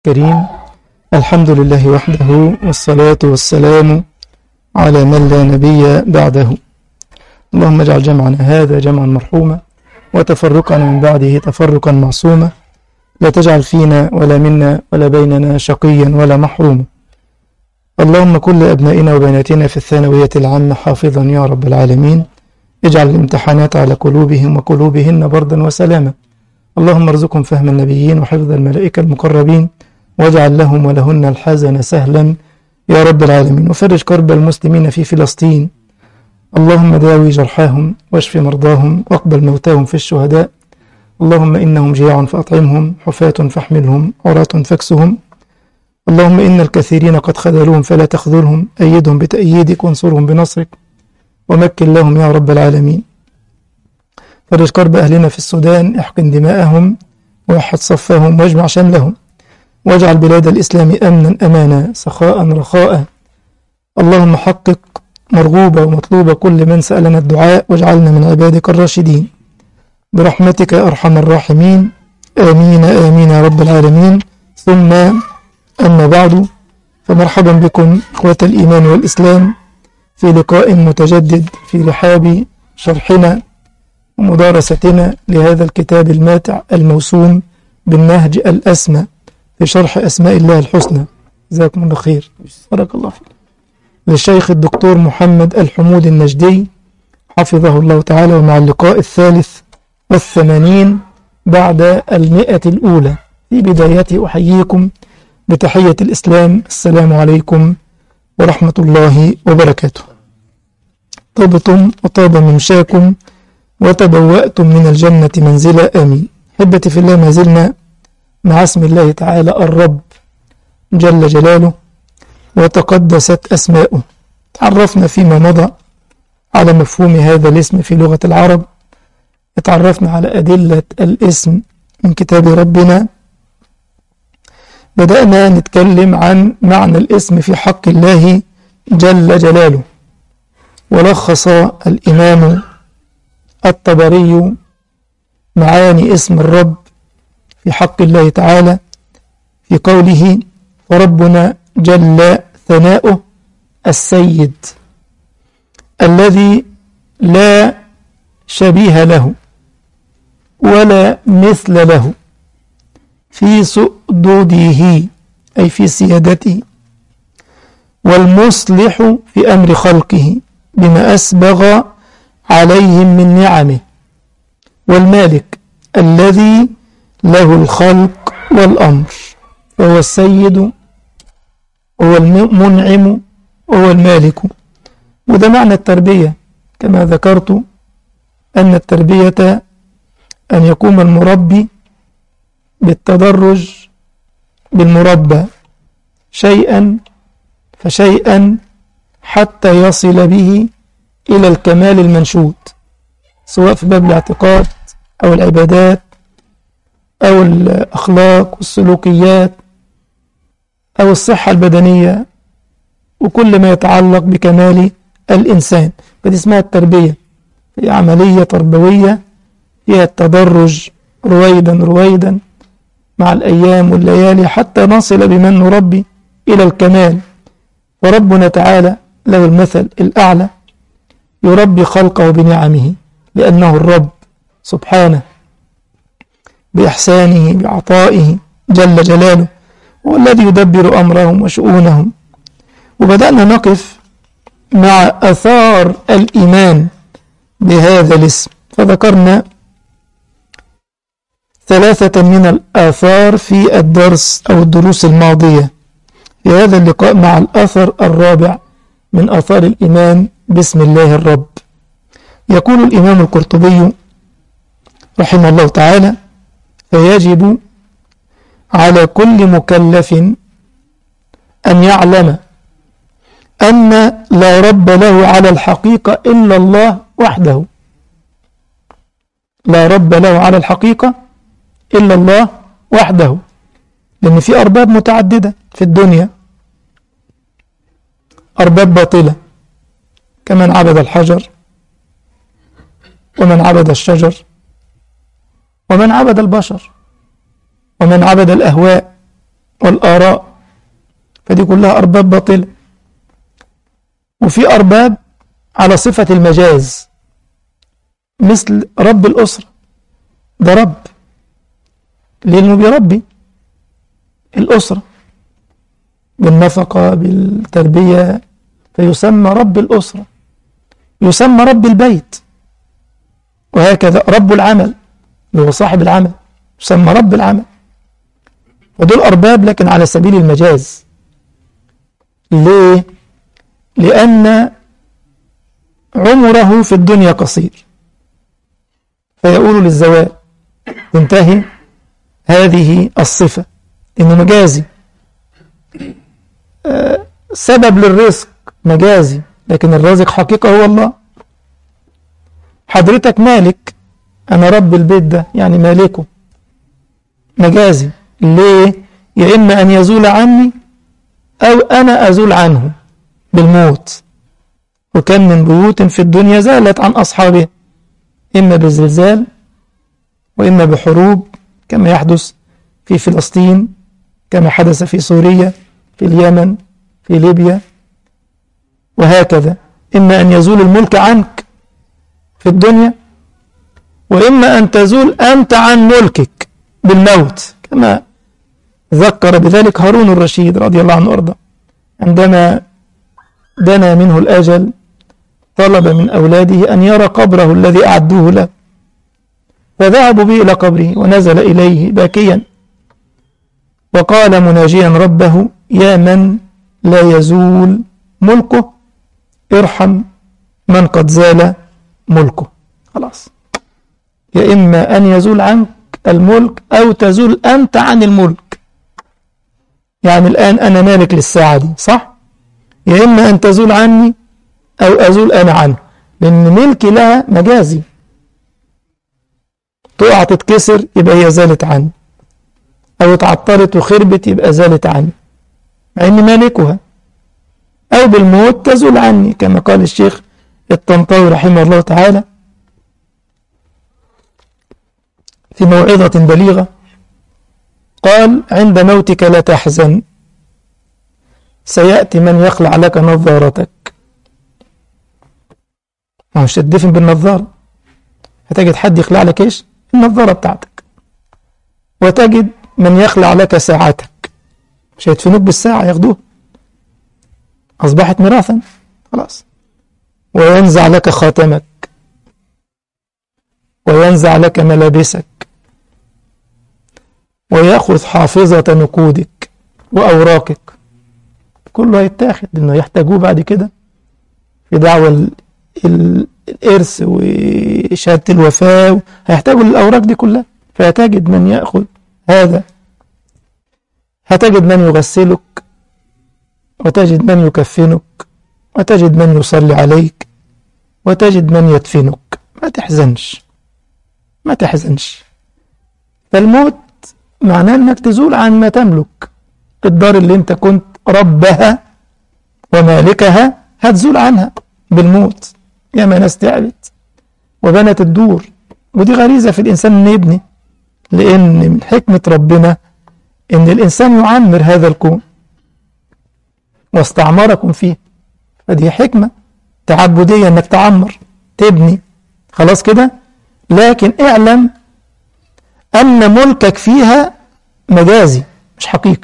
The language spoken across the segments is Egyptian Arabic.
كريم الحمد لله وحده والصلاة والسلام على من لا نبي بعده اللهم اجعل جمعنا هذا جمعا مرحوما وتفرقنا من بعده تفرقا معصوما لا تجعل فينا ولا منا ولا بيننا شقيا ولا محروما اللهم كل أبنائنا وبناتنا في الثانوية العامة حافظا يا رب العالمين اجعل الامتحانات على قلوبهم وقلوبهن بردا وسلاما اللهم ارزقهم فهم النبيين وحفظ الملائكة المقربين واجعل لهم ولهن الحزن سهلا يا رب العالمين وفرج كرب المسلمين في فلسطين اللهم داوي جرحاهم واشف مرضاهم واقبل موتاهم في الشهداء اللهم إنهم جياع فأطعمهم حفاة فاحملهم عراة فاكسهم اللهم إن الكثيرين قد خذلوهم فلا تخذلهم أيدهم بتأييدك وانصرهم بنصرك ومكن لهم يا رب العالمين فرج كرب أهلنا في السودان احقن دماءهم ووحد صفهم واجمع شملهم واجعل بلاد الإسلام أمنا أمانا سخاء رخاء اللهم حقق مرغوبة ومطلوبة كل من سألنا الدعاء واجعلنا من عبادك الراشدين برحمتك يا أرحم الراحمين آمين آمين يا رب العالمين ثم أما بعد فمرحبا بكم إخوة الإيمان والإسلام في لقاء متجدد في رحاب شرحنا ومدارستنا لهذا الكتاب الماتع الموسوم بالنهج الأسمى في شرح أسماء الله الحسنى جزاكم الله خير بارك الله فيك للشيخ الدكتور محمد الحمود النجدي حفظه الله تعالى ومع اللقاء الثالث والثمانين بعد المئة الأولى في بدايته أحييكم بتحية الإسلام السلام عليكم ورحمة الله وبركاته طبتم وطاب ممشاكم وتبوأتم من الجنة منزلا آمين حبتي في الله ما زلنا مع اسم الله تعالى الرب جل جلاله وتقدست أسماؤه تعرفنا فيما مضى على مفهوم هذا الاسم في لغة العرب اتعرفنا على أدلة الاسم من كتاب ربنا بدأنا نتكلم عن معنى الاسم في حق الله جل جلاله ولخص الإمام الطبري معاني اسم الرب في حق الله تعالى في قوله وربنا جل ثناؤه السيد الذي لا شبيه له ولا مثل له في سؤدده أي في سيادته والمصلح في أمر خلقه بما أسبغ عليهم من نعمه والمالك الذي له الخلق والأمر فهو السيد هو المنعم وهو المالك وده معنى التربية كما ذكرت أن التربية أن يقوم المربي بالتدرج بالمربى شيئا فشيئا حتى يصل به إلى الكمال المنشود سواء في باب الاعتقاد أو العبادات أو الأخلاق والسلوكيات أو الصحة البدنية وكل ما يتعلق بكمال الإنسان فدي اسمها التربية هي عملية تربوية فيها التدرج رويدا رويدا مع الأيام والليالي حتى نصل بمن نربي إلى الكمال وربنا تعالى له المثل الأعلى يربي خلقه بنعمه لأنه الرب سبحانه بإحسانه بعطائه جل جلاله هو الذي يدبر أمرهم وشؤونهم وبدأنا نقف مع أثار الإيمان بهذا الاسم فذكرنا ثلاثة من الآثار في الدرس أو الدروس الماضية في هذا اللقاء مع الأثر الرابع من آثار الإيمان باسم الله الرب يقول الإمام القرطبي رحمه الله تعالى فيجب على كل مكلف أن يعلم أن لا رب له على الحقيقة إلا الله وحده لا رب له على الحقيقة إلا الله وحده لأن في أرباب متعددة في الدنيا أرباب باطلة كمن عبد الحجر ومن عبد الشجر ومن عبد البشر ومن عبد الأهواء والآراء فدي كلها أرباب باطلة وفي أرباب على صفة المجاز مثل رب الأسرة ده رب لأنه بيربي الأسرة بالنفقة بالتربية فيسمى رب الأسرة يسمى رب البيت وهكذا رب العمل اللي هو صاحب العمل يسمى رب العمل ودول أرباب لكن على سبيل المجاز ليه؟ لأن عمره في الدنيا قصير فيقول للزوال تنتهي هذه الصفة إنه مجازي آه سبب للرزق مجازي لكن الرازق حقيقة هو الله حضرتك مالك أنا رب البيت ده يعني مالكه مجازي ليه؟ يا إما أن يزول عني أو أنا أزول عنه بالموت وكم من بيوت في الدنيا زالت عن أصحابها إما بزلزال وإما بحروب كما يحدث في فلسطين كما حدث في سوريا في اليمن في ليبيا وهكذا إما أن يزول الملك عنك في الدنيا وإما أن تزول أنت عن ملكك بالموت كما ذكر بذلك هارون الرشيد رضي الله عنه وارضاه عندما دنا منه الأجل طلب من أولاده أن يرى قبره الذي أعدوه له فذهبوا به إلى قبره ونزل إليه باكيا وقال مناجيا ربه يا من لا يزول ملكه ارحم من قد زال ملكه خلاص يا إما أن يزول عنك الملك أو تزول أنت عن الملك يعني الآن أنا مالك للساعة دي صح؟ يا إما أن تزول عني أو أزول أنا عنه لأن ملكي لها مجازي تقع تتكسر يبقى هي زالت عني أو اتعطلت وخربت يبقى زالت عني مع إني مالكها أو بالموت تزول عني كما قال الشيخ الطنطاوي رحمه الله تعالى في موعظة بليغة قال عند موتك لا تحزن سيأتي من يخلع لك نظارتك ما مش تدفن بالنظارة هتجد حد يخلع لك ايش النظارة بتاعتك وتجد من يخلع لك ساعتك مش هيدفنوك بالساعة ياخدوها أصبحت ميراثا خلاص وينزع لك خاتمك وينزع لك ملابسك ويأخذ حافظة نقودك وأوراقك كله هيتاخد لأنه يحتاجوه بعد كده في دعوة الإرث وشهادة الوفاة هيحتاجوا للأوراق دي كلها فهتجد من يأخذ هذا هتجد من يغسلك وتجد من يكفنك وتجد من يصلي عليك وتجد من يدفنك ما تحزنش ما تحزنش فالموت معناه انك تزول عن ما تملك الدار اللي انت كنت ربها ومالكها هتزول عنها بالموت ياما ناس تعبت وبنت الدور ودي غريزة في الإنسان إنه يبني لأن من حكمة ربنا إن الإنسان يعمر هذا الكون واستعمركم فيه فدي حكمة تعبدية إنك تعمر تبني خلاص كده لكن اعلم أن ملكك فيها مجازي مش حقيقي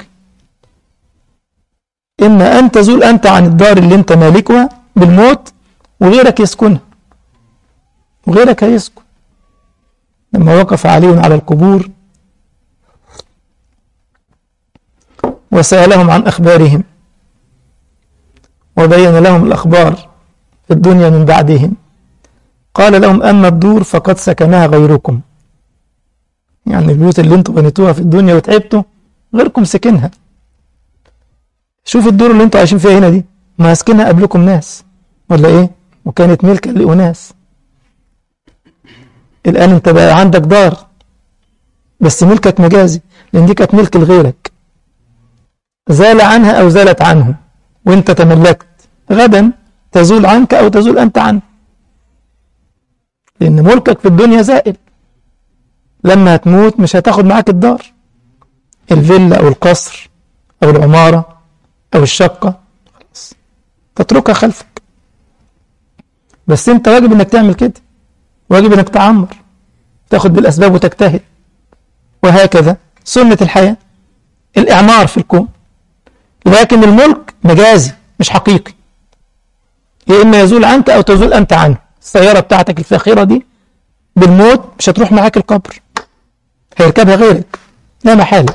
إما أن تزول أنت عن الدار اللي أنت مالكها بالموت وغيرك يسكنها وغيرك هيسكن لما وقف علي على القبور وسألهم عن أخبارهم وبين لهم الأخبار في الدنيا من بعدهم قال لهم أما الدور فقد سكنها غيركم يعني البيوت اللي انتوا بنيتوها في الدنيا وتعبتوا غيركم سكنها شوف الدور اللي انتوا عايشين فيها هنا دي ما سكنها قبلكم ناس ولا ايه وكانت ملكا لأناس الآن انت بقى عندك دار بس ملكك مجازي لأن دي كانت ملك لغيرك زال عنها أو زالت عنه وانت تملكت غدا تزول عنك أو تزول أنت عنه لأن ملكك في الدنيا زائل لما هتموت مش هتاخد معاك الدار الفيلا أو القصر أو العمارة أو الشقة خلاص تتركها خلفك بس أنت واجب إنك تعمل كده واجب إنك تعمر تاخد بالأسباب وتجتهد وهكذا سنة الحياة الإعمار في الكون لكن الملك مجازي مش حقيقي يا إما يزول عنك أو تزول أنت عنه السيارة بتاعتك الفاخرة دي بالموت مش هتروح معاك القبر هيركبها غيرك لا محالة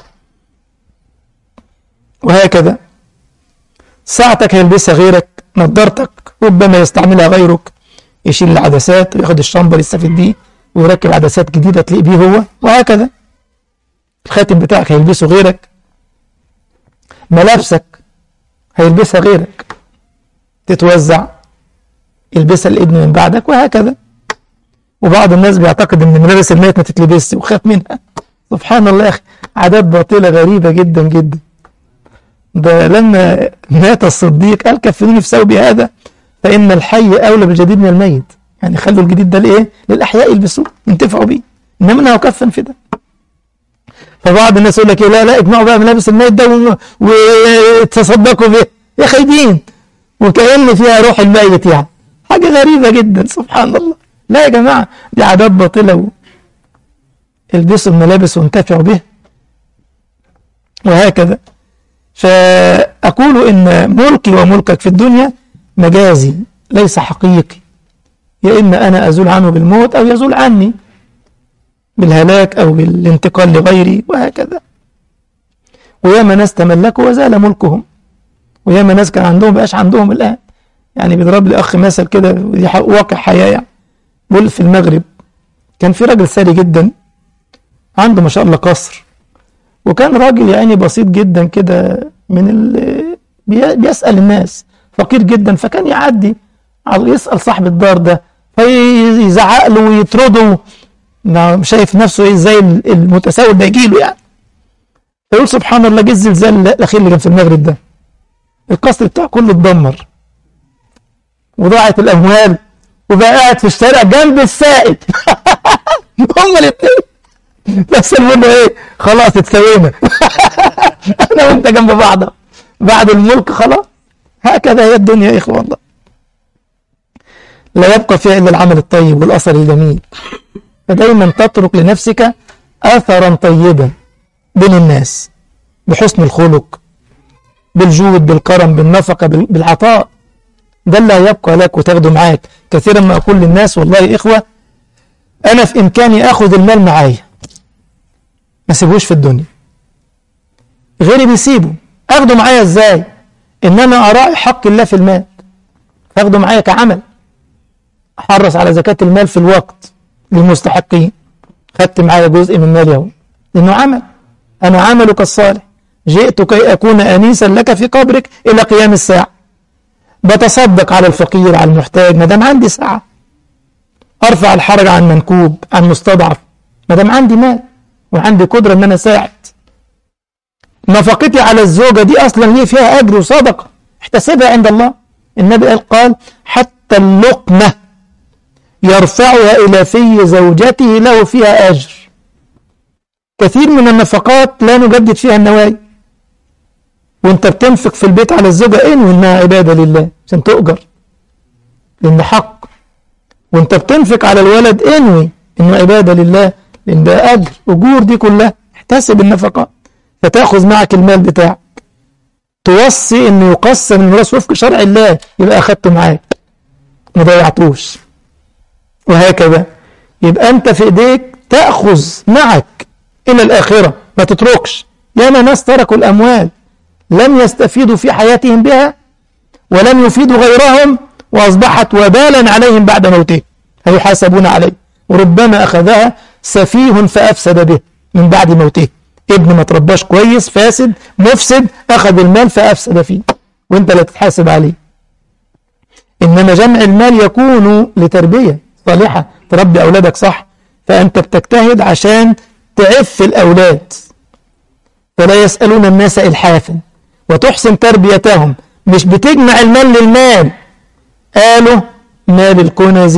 وهكذا ساعتك هيلبسها غيرك نظارتك ربما يستعملها غيرك يشيل العدسات وياخد الشامبر يستفيد بيه ويركب عدسات جديدة تليق بيه هو وهكذا الخاتم بتاعك هيلبسه غيرك ملابسك هيلبسها غيرك تتوزع يلبسها الابن من بعدك وهكذا وبعض الناس بيعتقد ان ملابس الميت ما تتلبسش وخاف منها سبحان الله يا اخي عادات باطله غريبه جدا جدا ده لما مات الصديق قال كفنوني في ثوبي هذا فان الحي اولى بالجديد من الميت يعني خلوا الجديد ده لايه للاحياء يلبسوه ينتفعوا بيه انما انا هكفن في ده فبعض الناس يقول لك إيه لا لا اجمعوا بقى ملابس الميت ده وتصدقوا به يا خايبين وكأن فيها روح الميت يعني حاجة غريبة جدا سبحان الله لا يا جماعة دي عادات باطلة و... البسوا الملابس وانتفعوا به وهكذا فأقول إن ملكي وملكك في الدنيا مجازي ليس حقيقي يا إما أنا أزول عنه بالموت أو يزول عني بالهلاك أو بالانتقال لغيري وهكذا وياما ناس تملكوا وزال ملكهم وياما ناس كان عندهم بقاش عندهم الآن يعني بيضرب لي أخ مثل كده ودي واقع حياة يعني بقول في المغرب كان في راجل ثري جدا عنده ما شاء الله قصر وكان راجل يعني بسيط جدا كده من ال بيسأل الناس فقير جدا فكان يعدي يسأل صاحب الدار ده فيزعق له ويطرده شايف نفسه ايه زي المتساوي ده يجي له يعني فيقول سبحان الله جه الزلزال الاخير اللي كان في المغرب ده القصر بتاعه كله اتدمر وضاعت الاموال وبقى قاعد في الشارع جنب السائق هما الاثنين بس بيقول له ايه خلاص اتسوينا انا وانت جنب بعض بعد الملك خلاص هكذا هي الدنيا يا اخوه والله لا يبقى فيها الا العمل الطيب والاثر الجميل فدايما تترك لنفسك اثرا طيبا بين الناس بحسن الخلق بالجود بالكرم بالنفقه بالعطاء ده اللي هيبقى لك وتاخده معاك كثيرا ما اقول للناس والله يا اخوه انا في امكاني اخذ المال معايا ما سيبوش في الدنيا غيري بيسيبه اخده معايا ازاي ان انا اراعي حق الله في المال اخده معايا كعمل احرص على زكاة المال في الوقت للمستحقين خدت معايا جزء من مالي اهو لانه عمل انا عملك الصالح جئت كي اكون انيسا لك في قبرك الى قيام الساعه بتصدق على الفقير على المحتاج ما دام عندي ساعه ارفع الحرج عن منكوب عن مستضعف ما دام عندي مال وعندي قدره ان انا اساعد نفقتي على الزوجه دي اصلا ليه فيها اجر وصدقه احتسبها عند الله النبي قال قال حتى اللقمه يرفعها الى في زوجته له فيها اجر كثير من النفقات لا نجدد فيها النوايا وانت بتنفق في البيت على الزوجة انوي انها عبادة لله عشان تؤجر لان حق وانت بتنفق على الولد انوي انه عبادة لله لان ده اجر اجور دي كلها احتسب النفقات فتاخذ معك المال بتاعك توصي انه يقسم الميراث وفق شرع الله يبقى اخدته معاك ما ضيعتوش وهكذا يبقى انت في ايديك تاخذ معك الى الاخره ما تتركش ياما ناس تركوا الاموال لم يستفيدوا في حياتهم بها ولم يفيدوا غيرهم واصبحت وبالا عليهم بعد موته هيحاسبون عليه وربما اخذها سفيه فافسد به من بعد موته ابن ما ترباش كويس فاسد مفسد اخذ المال فافسد فيه وانت لا تتحاسب عليه انما جمع المال يكون لتربيه صالحه تربي اولادك صح فانت بتجتهد عشان تعف الأولاد فلا يسألون الناس إلحافا وتحسن تربيتهم مش بتجمع المال للمال قالوا مال الكنز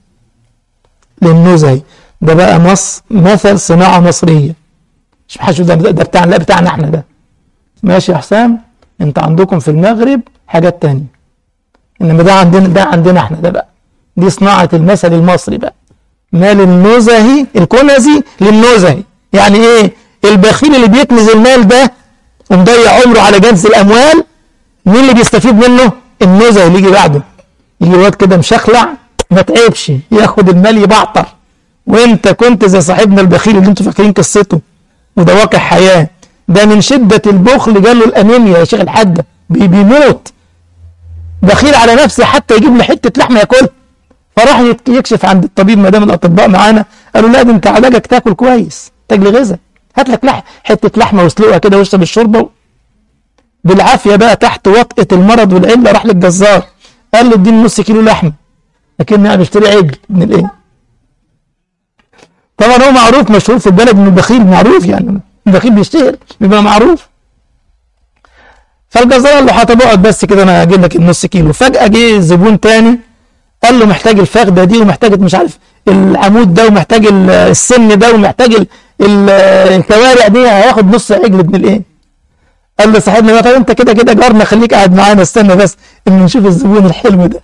للنزهي ده بقى مص مثل صناعة مصرية مش محدش ده, ده بتاعنا لا بتاعنا احنا ده ماشي يا حسام انت عندكم في المغرب حاجات تانية انما ده عندنا ده عندنا احنا ده بقى دي صناعة المثل المصري بقى مال النزهي الكنزي للنزهي يعني ايه البخيل اللي بيكنز المال ده ومضيع عمره على جنس الاموال مين اللي بيستفيد منه النزهي اللي يجي بعده يجي واد كده مشخلع ما تعبش ياخد المال يبعطر وانت كنت زي صاحبنا البخيل اللي انتوا فاكرين قصته وده واقع حياه ده من شده البخل جاله الانيميا يا شيخ الحاج بي بيموت بخيل على نفسه حتى يجيب له حته لحمه ياكلها فراح يت- يكشف عند الطبيب ما دام الاطباء معانا قالوا لا ده انت علاجك تاكل كويس تاكل غذاء هات لك لح... حته لحمه واسلقها كده واشرب الشوربه بالعافيه بقى تحت وطئه المرض والعله راح للجزار قال له اديني نص كيلو لحمه لكن انا بشتري عجل من الايه طبعا هو معروف مشهور في البلد انه بخيل معروف يعني البخيل بيشتهر بيبقى معروف فالجزار قال له حاطب اقعد بس كده انا هجيب لك النص كيلو فجاه جه زبون تاني قال له محتاج الفخده دي ومحتاج مش عارف العمود ده ومحتاج ال- السن ده ومحتاج ال- ال- الكوارع دي هياخد نص عجل ابن الايه قال له صاحبنا بقى طب انت كده كده جارنا خليك قاعد معانا استنى بس ان نشوف الزبون الحلو ده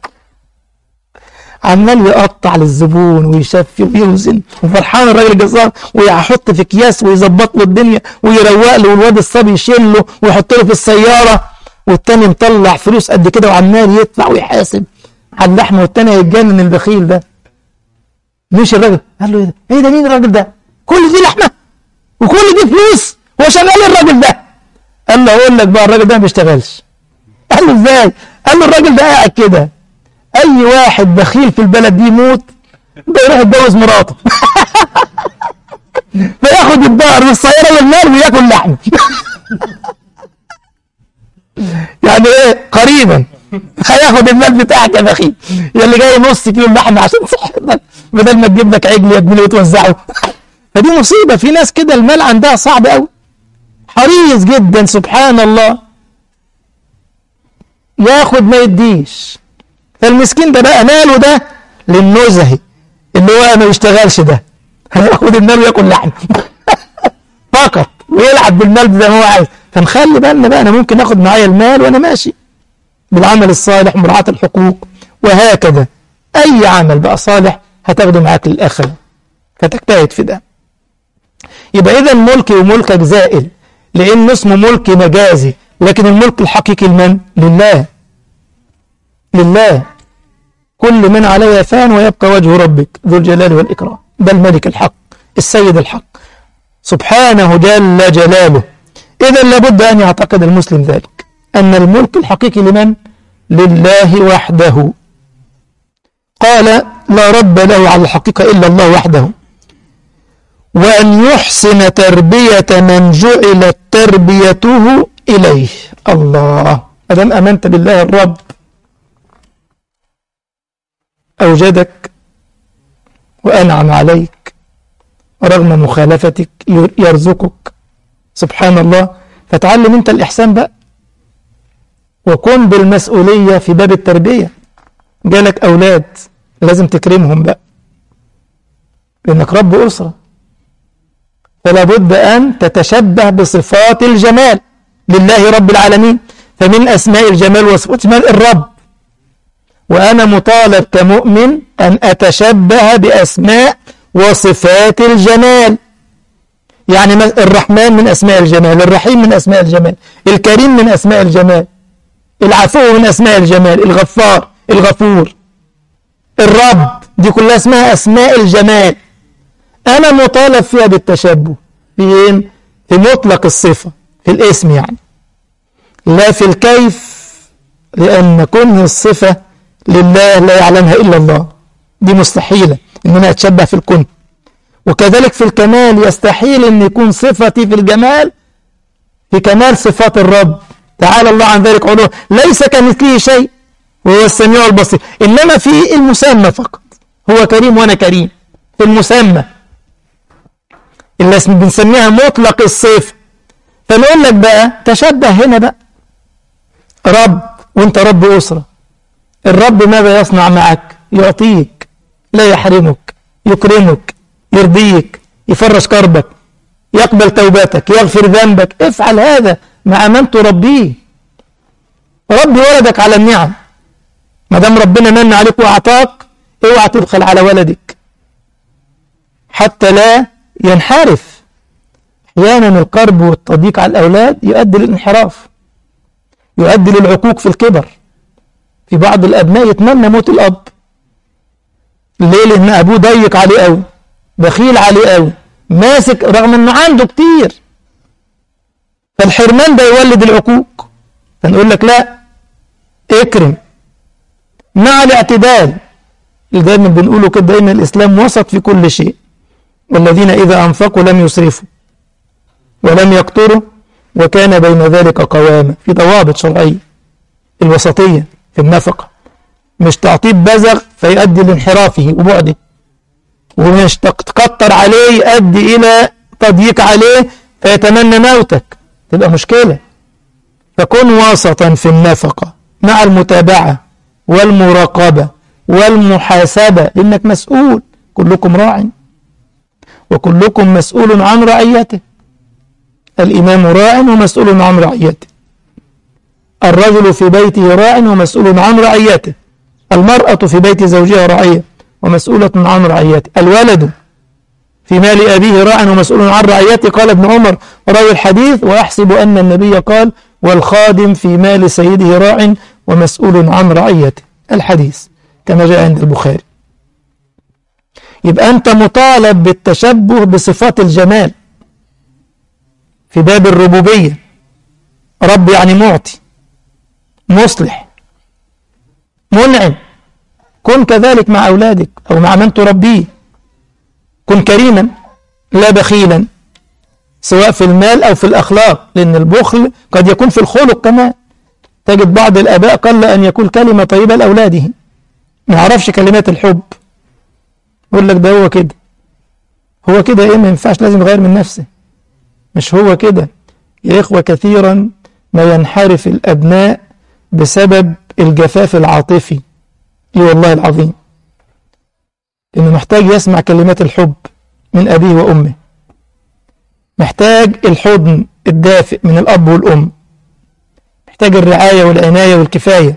عمال يقطع للزبون ويشفي ويوزن وفرحان الراجل الجزار ويحط في اكياس ويظبط له الدنيا ويروق له والواد الصبي يشيل له ويحط له في السياره والتاني مطلع فلوس قد كده وعمال يدفع ويحاسب على اللحمه والتاني هيتجنن البخيل ده مش الراجل قال له ايه ده؟ ايه ده مين الراجل ده؟ كل دي لحمه وكل دي فلوس هو شغال الراجل ده قال له اقول لك بقى الراجل ده ما بيشتغلش قال له ازاي؟ قال له الراجل ده قاعد كده اي واحد بخيل في البلد دي يموت ده يروح يتجوز مراته فياخد الدار والسياره والمال وياكل لحم يعني ايه قريبا هياخد المال بتاعك يا بخيل يا اللي جاي نص كيلو لحمه عشان صحتك بدل ما تجيب لك عجل يا ابني وتوزعه فدي مصيبه في ناس كده المال عندها صعب قوي حريص جدا سبحان الله ياخد ما يديش فالمسكين ده بقى ماله ده للنزهي اللي هو ما يشتغلش ده هياخد المال وياكل لحم فقط ويلعب بالمال زي ما هو عايز فنخلي بالنا بقى انا ممكن اخد معايا المال وانا ماشي بالعمل الصالح ومراعاة الحقوق وهكذا اي عمل بقى صالح هتاخده معاك للاخره فتجتهد في ده يبقى اذا ملكي وملكك زائل لان اسمه ملك مجازي لكن الملك الحقيقي لمن لله لله كل من عليها فان ويبقى وجه ربك ذو الجلال والإكرام ده الملك الحق السيد الحق سبحانه جل جلاله إذا لابد أن يعتقد المسلم ذلك أن الملك الحقيقي لمن؟ لله وحده قال لا رب له على الحقيقة إلا الله وحده وأن يحسن تربية من جعلت تربيته إليه الله أدام أمنت بالله الرب أوجدك وأنعم عليك رغم مخالفتك يرزقك سبحان الله فتعلم أنت الإحسان بقى وكن بالمسؤولية في باب التربية جالك أولاد لازم تكرمهم بقى لأنك رب أسرة فلا بد أن تتشبه بصفات الجمال لله رب العالمين فمن أسماء الجمال وصفات الجمال الرب وأنا مطالب كمؤمن أن أتشبه بأسماء وصفات الجمال يعني الرحمن من أسماء الجمال الرحيم من أسماء الجمال الكريم من أسماء الجمال العفو من أسماء الجمال الغفار الغفور الرب دي كلها اسمها أسماء الجمال أنا مطالب فيها بالتشبه في في مطلق الصفة في الاسم يعني لا في الكيف لأن كنه الصفة لله لا يعلمها إلا الله دي مستحيلة إن أنا أتشبه في الكون وكذلك في الكمال يستحيل أن يكون صفتي في الجمال في كمال صفات الرب تعالى الله عن ذلك علوه ليس كمثله شيء وهو السميع البصير إنما في المسمى فقط هو كريم وأنا كريم في المسمى اللي بنسميها مطلق الصفة فنقول لك بقى تشبه هنا بقى رب وانت رب أسرة الرب ماذا يصنع معك يعطيك لا يحرمك يكرمك يرضيك يفرش كربك يقبل توبتك يغفر ذنبك افعل هذا مع من تربيه ربي ولدك على النعم ما دام ربنا من عليك واعطاك اوعى تبخل على ولدك حتى لا ينحرف احيانا القرب والتضييق على الاولاد يؤدي للانحراف يؤدي للعقوق في الكبر في بعض الابناء يتمنى موت الاب ليه لان ابوه ضيق عليه قوي بخيل عليه قوي ماسك رغم انه عنده كتير فالحرمان ده يولد العقوق فنقول لك لا اكرم مع الاعتدال اللي دايما بنقوله كده دايما الاسلام وسط في كل شيء والذين اذا انفقوا لم يسرفوا ولم يقتروا وكان بين ذلك قواما في ضوابط شرعيه الوسطيه في النفقه مش تعطيه بزغ فيؤدي لانحرافه وبعده ومش تكتر عليه يؤدي إلى تضييق عليه فيتمنى موتك تبقى مشكلة فكن وسطا في النفقة مع المتابعة والمراقبة والمحاسبة لأنك مسؤول كلكم راع وكلكم مسؤول عن رعيته الإمام راع ومسؤول عن رعيته الرجل في بيته راع ومسؤول عن رعيته المرأة في بيت زوجها راعية ومسؤولة عن رعيته الولد في مال أبيه راع ومسؤول عن رعيته قال ابن عمر راوي الحديث ويحسب أن النبي قال والخادم في مال سيده راع ومسؤول عن رعيته الحديث كما جاء عند البخاري يبقى أنت مطالب بالتشبه بصفات الجمال في باب الربوبية رب يعني معطي مصلح منعم كن كذلك مع أولادك أو مع من تربيه كن كريما لا بخيلا سواء في المال أو في الأخلاق لأن البخل قد يكون في الخلق كمان تجد بعض الآباء قل أن يقول كلمة طيبة لأولاده ما يعرفش كلمات الحب يقول لك ده هو كده هو كده إيه ما ينفعش لازم يغير من نفسه مش هو كده يا إخوة كثيرا ما ينحرف الأبناء بسبب الجفاف العاطفي اي والله العظيم انه محتاج يسمع كلمات الحب من ابيه وامه محتاج الحضن الدافئ من الاب والام محتاج الرعايه والعنايه والكفايه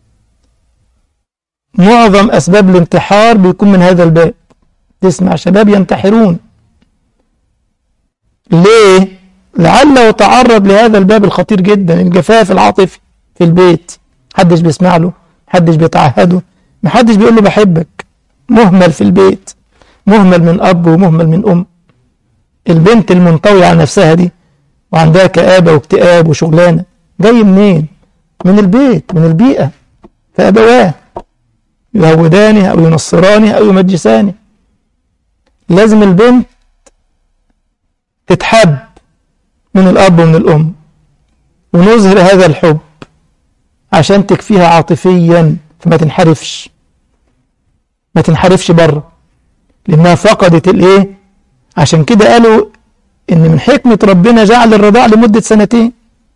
معظم اسباب الانتحار بيكون من هذا الباب تسمع شباب ينتحرون ليه لعله تعرض لهذا الباب الخطير جدا الجفاف العاطفي في البيت محدش بيسمع له محدش بيتعهده محدش بيقول له بحبك مهمل في البيت مهمل من أب ومهمل من أم البنت المنطوية على نفسها دي وعندها كآبة واكتئاب وشغلانة جاي منين من البيت من البيئة فأبواه يهودانه أو ينصرانه أو يمجسانه لازم البنت تتحب من الأب ومن الأم ونظهر هذا الحب عشان تكفيها عاطفيا فما تنحرفش ما تنحرفش بره لانها فقدت الايه عشان كده قالوا ان من حكمة ربنا جعل الرضاع لمدة سنتين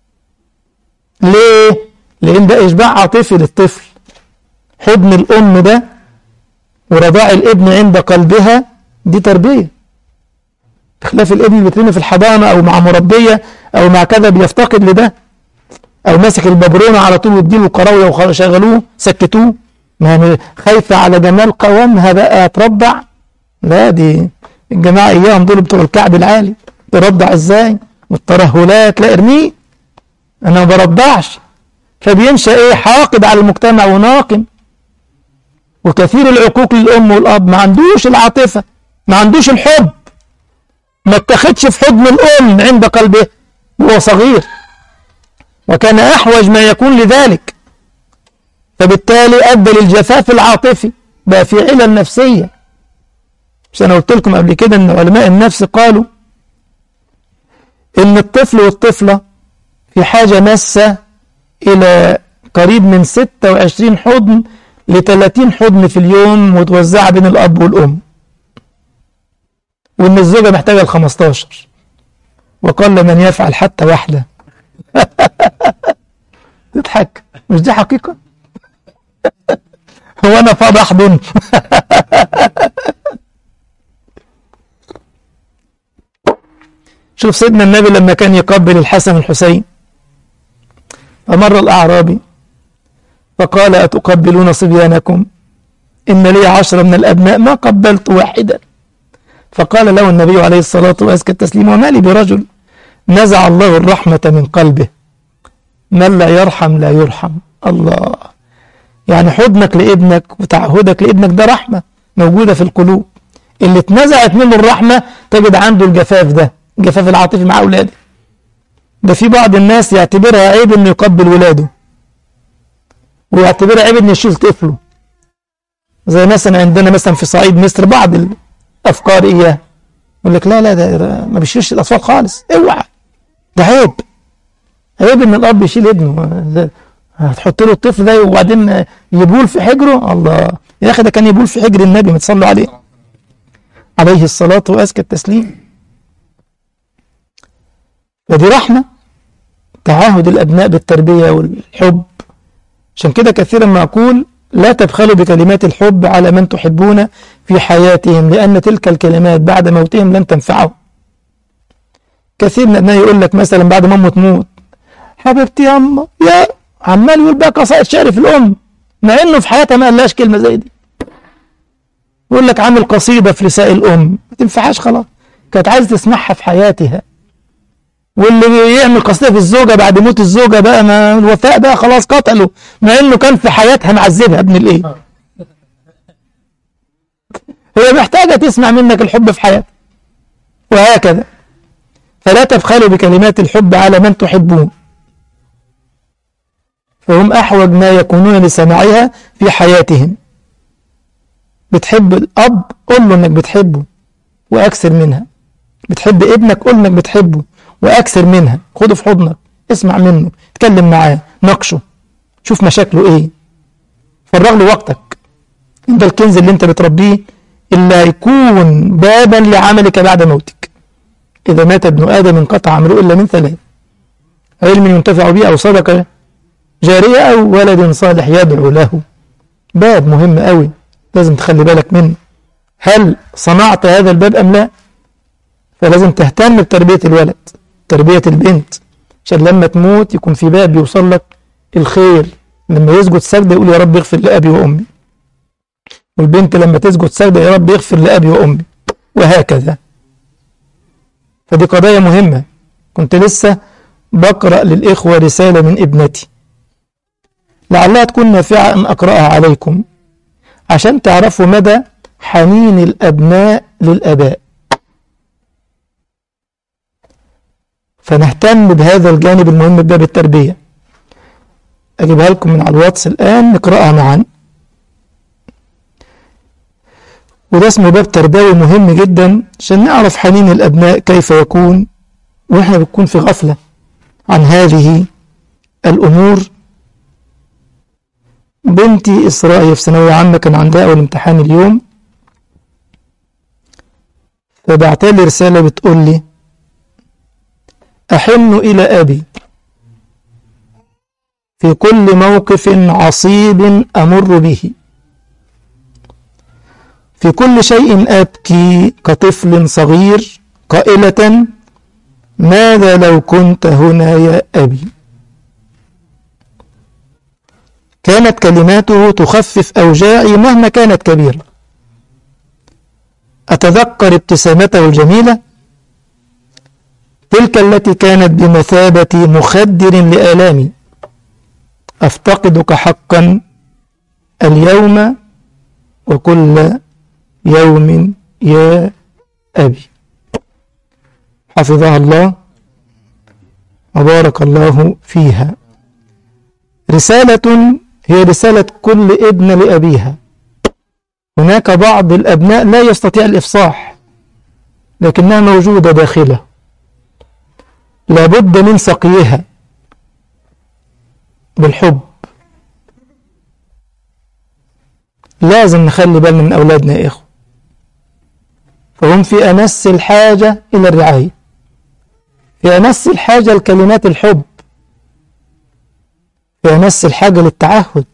ليه لان ده اشباع عاطفي للطفل حضن الام ده ورضاع الابن عند قلبها دي تربية بخلاف الابن اللي بيترمي في الحضانة او مع مربية او مع كذا بيفتقد لده او ماسك الببرونه على طول واديله قراويه وشغلوه سكتوه ما خايفه على جمال قوامها بقى ترضع لا دي الجماعه اياهم دول بتوع الكعب العالي ترضع ازاي والترهلات لا ارميه انا ما برضعش فبينشا ايه حاقد على المجتمع وناقم وكثير العقوق للام والاب ما عندوش العاطفه ما عندوش الحب ما اتخذش في حضن الام عند قلبه وهو صغير وكان أحوج ما يكون لذلك فبالتالي أدى للجفاف العاطفي بقى في علل نفسية مش أنا قلت لكم قبل كده أن علماء النفس قالوا إن الطفل والطفلة في حاجة ماسة إلى قريب من 26 حضن ل 30 حضن في اليوم متوزعة بين الأب والأم وإن الزوجة محتاجة ال 15 وقل من يفعل حتى واحدة تضحك مش دي حقيقة هو أنا فاضي أحضن شوف سيدنا النبي لما كان يقبل الحسن والحسين فمر الأعرابي فقال أتقبلون صبيانكم إن لي عشرة من الأبناء ما قبلت واحدا فقال له النبي عليه الصلاة وأزكى التسليم وما لي برجل نزع الله الرحمة من قلبه من لا يرحم لا يرحم الله يعني حضنك لابنك وتعهدك لابنك ده رحمة موجودة في القلوب اللي اتنزعت منه الرحمة تجد عنده الجفاف ده الجفاف العاطفي مع أولاده ده في بعض الناس يعتبرها عيب انه يقبل ولاده ويعتبرها عيب انه يشيل طفله زي مثلا عندنا مثلا في صعيد مصر بعض الافكار اياه يقول لك لا لا ده ما بيشيلش الاطفال خالص اوعى ده عيب عيب ان الاب يشيل ابنه هتحط له الطفل ده وبعدين يبول في حجره الله يا اخي ده كان يبول في حجر النبي ما تصلوا عليه عليه الصلاه وازكى التسليم فدي رحمه تعاهد الابناء بالتربيه والحب عشان كده كثيرا ما اقول لا تبخلوا بكلمات الحب على من تحبون في حياتهم لأن تلك الكلمات بعد موتهم لن تنفعهم كثير من الأبناء يقول لك مثلا بعد ما أمه تموت حبيبتي يا أمه يا عمال يقول بقى قصائد شعر في الأم مع إنه في حياتها ما قالهاش كلمة زي دي يقول لك عامل قصيدة في رسائل الأم ما تنفعهاش خلاص كانت عايزة تسمعها في حياتها واللي يعمل قصيدة في الزوجة بعد موت الزوجة بقى ما الوفاء بقى خلاص قتله مع انه كان في حياتها معذبها ابن الايه هي محتاجة تسمع منك الحب في حياتها وهكذا فلا تبخلوا بكلمات الحب على من تحبون فهم أحوج ما يكونون لسماعها في حياتهم بتحب الأب قل له إنك بتحبه وأكثر منها بتحب ابنك قل إنك بتحبه وأكثر منها خده في حضنك اسمع منه اتكلم معاه ناقشه شوف مشاكله ايه فرغ له وقتك ده الكنز اللي انت بتربيه اللي هيكون بابا لعملك بعد موتك إذا مات ابن آدم انقطع عمله إلا من ثلاث علم ينتفع به أو صدقة جارية أو ولد صالح يدعو له باب مهم قوي لازم تخلي بالك منه هل صنعت هذا الباب أم لا فلازم تهتم بتربية الولد تربية البنت عشان لما تموت يكون في باب يوصل لك الخير لما يسجد سجدة يقول يا رب اغفر لأبي وأمي والبنت لما تسجد سجدة يا رب اغفر لأبي وأمي وهكذا فدي قضايا مهمة كنت لسه بقرأ للإخوة رسالة من ابنتي لعلها تكون نافعة أن أقرأها عليكم عشان تعرفوا مدى حنين الأبناء للآباء فنهتم بهذا الجانب المهم بباب التربية أجيبها لكم من على الواتس الآن نقرأها معا وده اسمه باب تربوي مهم جدا عشان نعرف حنين الأبناء كيف يكون وإحنا بنكون في غفلة عن هذه الأمور بنتي إسراء هي في ثانوية عامة كان عندها أول امتحان اليوم فبعتلي رسالة بتقول لي أحن إلى أبي في كل موقف عصيب أمر به في كل شيء أبكي كطفل صغير قائلة ماذا لو كنت هنا يا أبي كانت كلماته تخفف أوجاعي مهما كانت كبيرة أتذكر ابتسامته الجميلة تلك التي كانت بمثابة مخدر لآلامي أفتقدك حقا اليوم وكل يوم يا أبي حفظها الله وبارك الله فيها رسالة هي رسالة كل ابن لأبيها هناك بعض الأبناء لا يستطيع الإفصاح لكنها موجودة داخله لابد من سقيها بالحب لازم نخلي بالنا من أولادنا يا إخوة فهم في أمس الحاجة إلى الرعاية في أمس الحاجة لكلمات الحب في أمس الحاجة للتعهد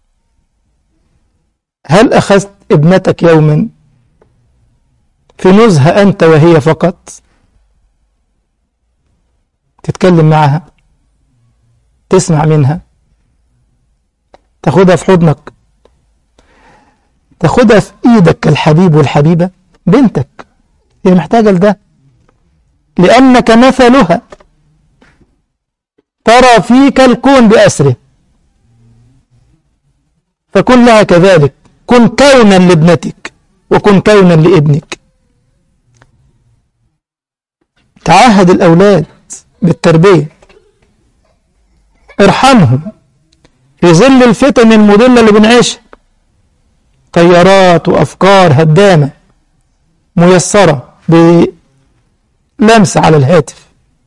هل أخذت ابنتك يوما في نزهة أنت وهي فقط تتكلم معها تسمع منها تاخدها في حضنك تاخدها في ايدك كالحبيب والحبيبة بنتك هي محتاجة لده لأنك مثلها ترى فيك الكون بأسره فكن لها كذلك كن كونا لابنتك وكن كونا لابنك تعهد الأولاد بالتربية ارحمهم في ظل الفتن المضلة اللي بنعيشها طيارات وأفكار هدامة ميسرة بلمس على الهاتف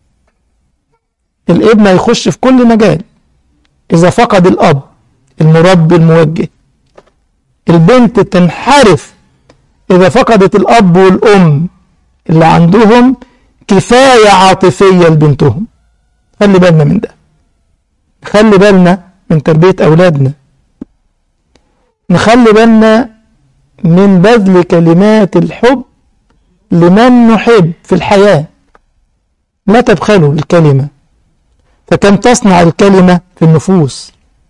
الابن هيخش في كل مجال إذا فقد الأب المربي الموجه البنت تنحرف إذا فقدت الأب والأم اللي عندهم كفاية عاطفية لبنتهم خلي بالنا من ده خلي بالنا من تربية أولادنا نخلي بالنا من بذل كلمات الحب لمن نحب في الحياة لا تبخلوا الكلمة فكم تصنع الكلمة في النفوس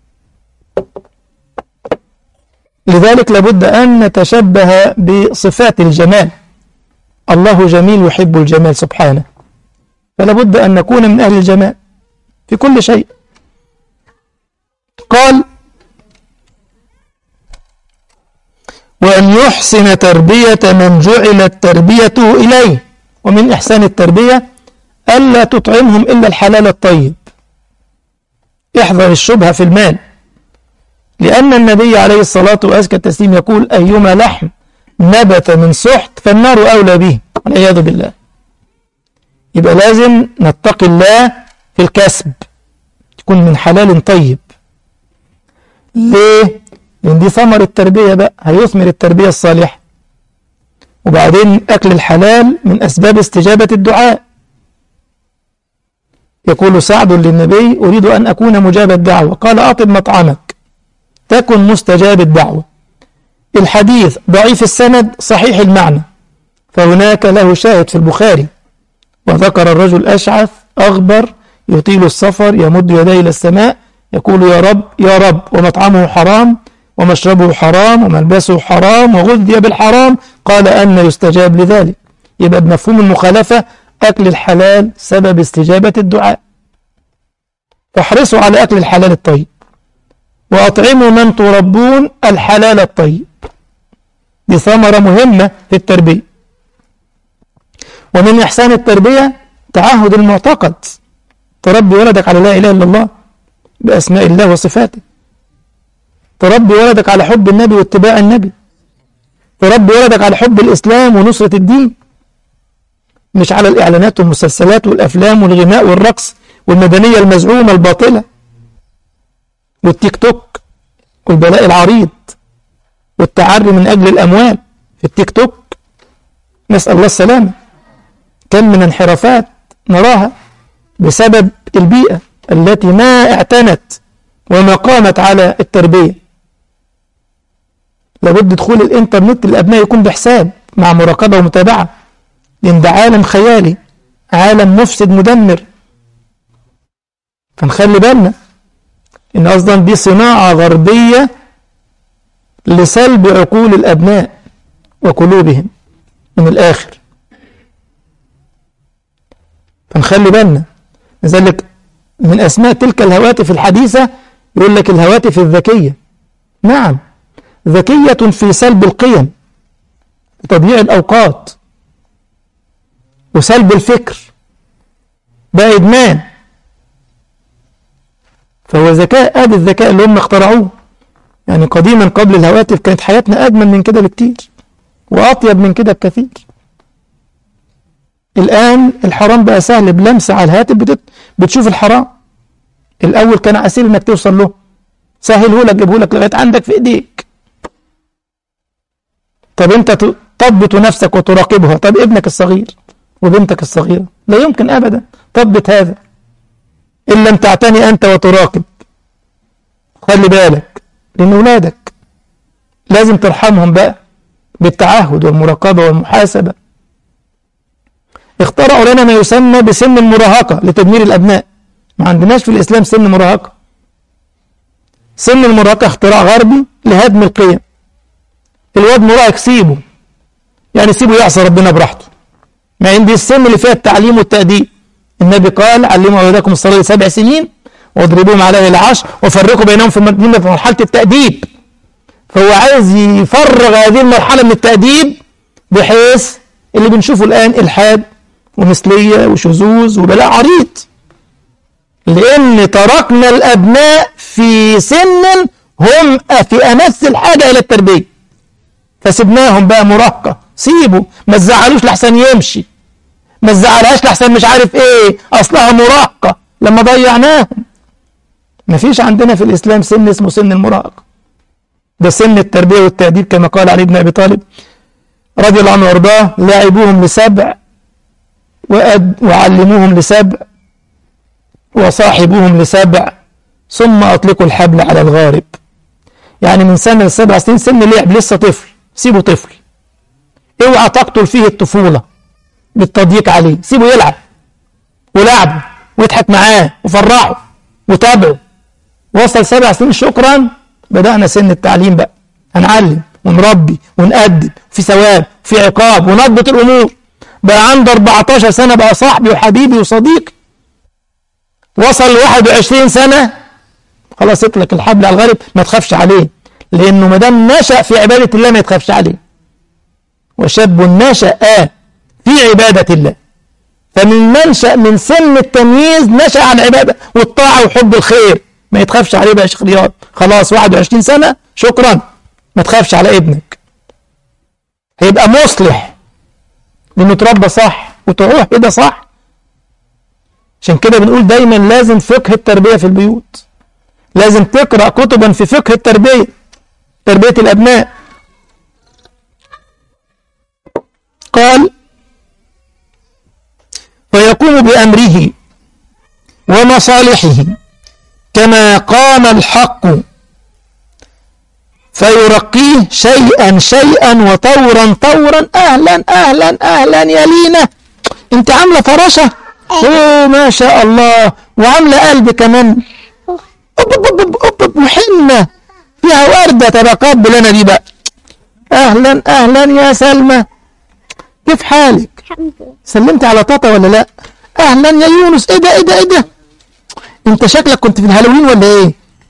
لذلك لابد أن نتشبه بصفات الجمال الله جميل يحب الجمال سبحانه فلابد أن نكون من أهل الجمال في كل شيء قال وأن يحسن تربية من جعلت تربيته إليه ومن إحسان التربية ألا تطعمهم إلا الحلال الطيب احذر الشبهة في المال لأن النبي عليه الصلاة وأزكى التسليم يقول أيما لحم نبت من سحت فالنار أولى به والعياذ بالله يبقى لازم نتقي الله في الكسب يكون من حلال طيب ليه؟ لأن دي ثمر التربية بقى هيثمر التربية الصالحة وبعدين أكل الحلال من أسباب استجابة الدعاء يقول سعد للنبي أريد أن أكون مجاب الدعوة قال أطب مطعمك تكن مستجاب الدعوة الحديث ضعيف السند صحيح المعنى فهناك له شاهد في البخاري وذكر الرجل أشعث أغبر يطيل السفر يمد يديه إلى السماء يقول يا رب يا رب ومطعمه حرام ومشربه حرام وملبسه حرام وغذي بالحرام قال أن يستجاب لذلك يبقى بمفهوم المخالفة أكل الحلال سبب استجابة الدعاء فاحرصوا على أكل الحلال الطيب وأطعموا من تربون الحلال الطيب دي ثمرة مهمة في التربية ومن إحسان التربية تعهد المعتقد تربي ولدك على لا إله إلا الله بأسماء الله وصفاته تربي ولدك على حب النبي واتباع النبي تربي ولدك على حب الإسلام ونصرة الدين مش على الإعلانات والمسلسلات والأفلام والغناء والرقص والمدنية المزعومة الباطلة والتيك توك والبلاء العريض والتعري من أجل الأموال في التيك توك نسأل الله السلامة كم من انحرافات نراها بسبب البيئة التي ما اعتنت وما قامت على التربية لابد دخول الانترنت للأبناء يكون بحساب مع مراقبة ومتابعة لأن ده عالم خيالي عالم مفسد مدمر فنخلي بالنا إن أصلا دي صناعة غربية لسلب عقول الأبناء وقلوبهم من الآخر فنخلي بالنا لذلك من أسماء تلك الهواتف الحديثة يقول لك الهواتف الذكية نعم ذكية في سلب القيم وتضييع الأوقات وسلب الفكر ده إدمان فهو ذكاء ادي الذكاء اللي هم اخترعوه يعني قديما قبل الهواتف كانت حياتنا أجمل من كده بكتير وأطيب من كده بكثير الآن الحرام بقى سهل بلمسة على الهاتف بتت... بتشوف الحرام الأول كان عسير إنك توصل له سهله لك جيبه لك لغاية عندك في إيديك طب أنت تضبط نفسك وتراقبها طب ابنك الصغير وبنتك الصغيرة لا يمكن أبدا تضبط هذا إن لم تعتني أنت وتراقب خلي بالك لأن أولادك لازم ترحمهم بقى بالتعهد والمراقبة والمحاسبة اخترعوا لنا ما يسمى بسن المراهقة لتدمير الأبناء ما عندناش في الإسلام سن مراهقة سن المراهقة اختراع غربي لهدم القيم الواد مراهق سيبه يعني سيبه يعصى ربنا براحته ما عندي السن اللي فيها التعليم والتأديب النبي قال علموا أولادكم الصلاة لسبع سنين واضربوهم عليها إلى عشر وفرقوا بينهم في المدينة في مرحلة التأديب فهو عايز يفرغ هذه المرحلة من التأديب بحيث اللي بنشوفه الآن إلحاد ومثلية وشذوذ وبلاء عريض لأن تركنا الأبناء في سن هم في أمس الحاجة إلى التربية فسبناهم بقى مراهقة سيبوا ما تزعلوش لحسن يمشي ما تزعلهاش لحسن مش عارف ايه اصلها مراهقة لما ضيعناهم ما فيش عندنا في الإسلام سن اسمه سن المراهقة ده سن التربية والتأديب كما قال علي بن أبي طالب رضي الله عنه وارضاه لاعبوهم لسبع وأد وعلموهم لسبع وصاحبوهم لسبع ثم أطلقوا الحبل على الغارب يعني من سنة لسبع سنين سن لعب لسه طفل سيبه طفل اوعى تقتل فيه الطفولة بالتضييق عليه سيبه يلعب ولعبه واضحك معاه وفرحه وتابعه وصل سبع سنين شكرا بدأنا سن التعليم بقى هنعلم ونربي ونأدب في ثواب في عقاب ونضبط الأمور بقى عنده 14 سنة بقى صاحبي وحبيبي وصديقي وصل ل 21 سنة خلاص اطلق الحبل على الغارب ما تخافش عليه لأنه ما دام نشأ في عبادة الله ما يتخافش عليه وشاب نشأ في عبادة الله فمن منشأ من سن التمييز نشأ عن العبادة والطاعة وحب الخير ما يتخافش عليه بقى يا شيخ رياض خلاص 21 سنة شكرا ما تخافش على ابنك هيبقى مصلح لانه اتربى صح وتروح كده صح عشان كده بنقول دايما لازم فقه التربية في البيوت لازم تقرأ كتبا في فقه التربية تربية الأبناء قال فيقوم بأمره ومصالحه كما قام الحق فيرقيه شيئا شيئا وطورا طورا أهلا أهلا أهلا يا لينا انت عاملة فراشة اوه ما شاء الله وعاملة قلب كمان أوب أوب أوب أوب أوب وحنة فيها وردة طبقات بلنا دي بقى أهلا أهلا يا سلمى كيف حالك الحمد لله سلمت على طاطا ولا لا أهلا يا يونس إيه ده إيه ده إيه ده أنت شكلك كنت في الهالوين ولا إيه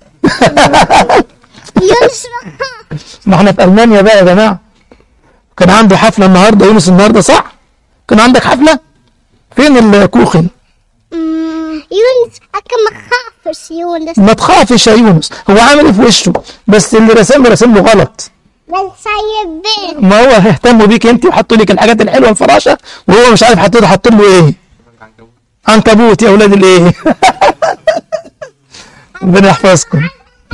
يونس ما احنا في ألمانيا بقى يا جماعة كان عنده حفلة النهاردة يونس النهاردة صح كان عندك حفلة فين الكوخن أمم، يونس أكا ما خافش يونس ما تخافش يا يونس هو عامل ايه في وشه بس اللي رسم رسم له غلط بل سايبين ما هو اهتموا بيك انت وحطوا لك الحاجات الحلوه الفراشه وهو مش عارف حطوا له حطوا له ايه عنكبوت يا اولاد الايه ربنا يحفظكم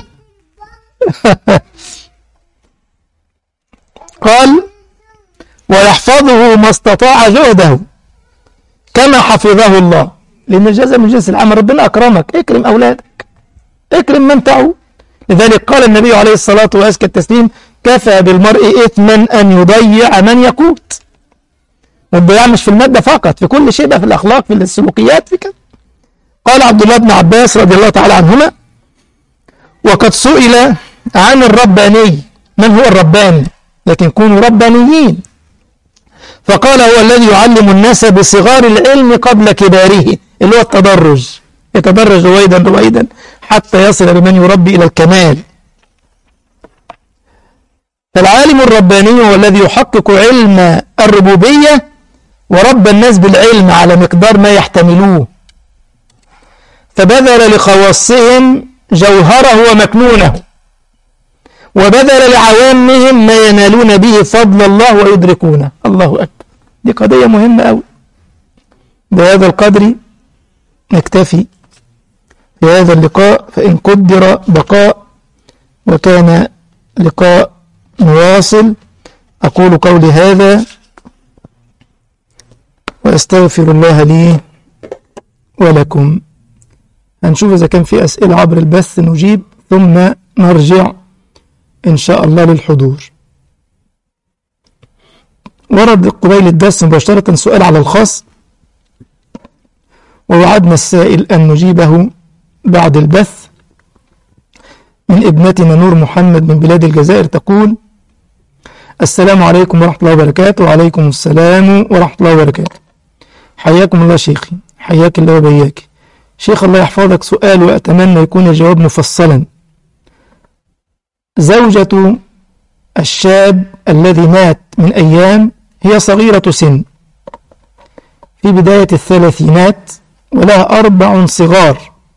قال ويحفظه ما استطاع جهده كما حفظه الله لأن الجزاء من جنس العمل ربنا أكرمك اكرم أولادك اكرم من تعود لذلك قال النبي عليه الصلاة وأزكى التسليم كفى بالمرء إثما أن يضيع من يقوت والضياع مش في المادة فقط في كل شيء بقى في الأخلاق في السلوكيات في كده قال عبد الله بن عباس رضي الله تعالى عنهما وقد سئل عن الرباني من هو الرباني لكن كونوا ربانيين فقال هو الذي يعلم الناس بصغار العلم قبل كباره اللي هو التدرج يتدرج رويدا رويدا حتى يصل بمن يربي إلى الكمال فالعالم الرباني هو الذي يحقق علم الربوبية وربى الناس بالعلم على مقدار ما يحتملوه فبذل لخواصهم جوهره ومكنونه وبذل لعوامهم ما ينالون به فضل الله ويدركونه الله أكبر دي قضية مهمة أوي بهذا القدر نكتفي في هذا اللقاء فإن قدر بقاء وكان لقاء نواصل أقول قولي هذا وأستغفر الله لي ولكم هنشوف إذا كان في أسئلة عبر البث نجيب ثم نرجع إن شاء الله للحضور ورد قبيل الدرس مباشرة سؤال على الخاص ووعدنا السائل أن نجيبه بعد البث من ابنتنا نور محمد من بلاد الجزائر تقول السلام عليكم ورحمة الله وبركاته وعليكم السلام ورحمة الله وبركاته حياكم الله شيخي حياك الله وبياك شيخ الله يحفظك سؤال وأتمنى يكون الجواب مفصلا زوجة الشاب الذي مات من أيام هي صغيرة سن في بداية الثلاثينات ولها أربع صغار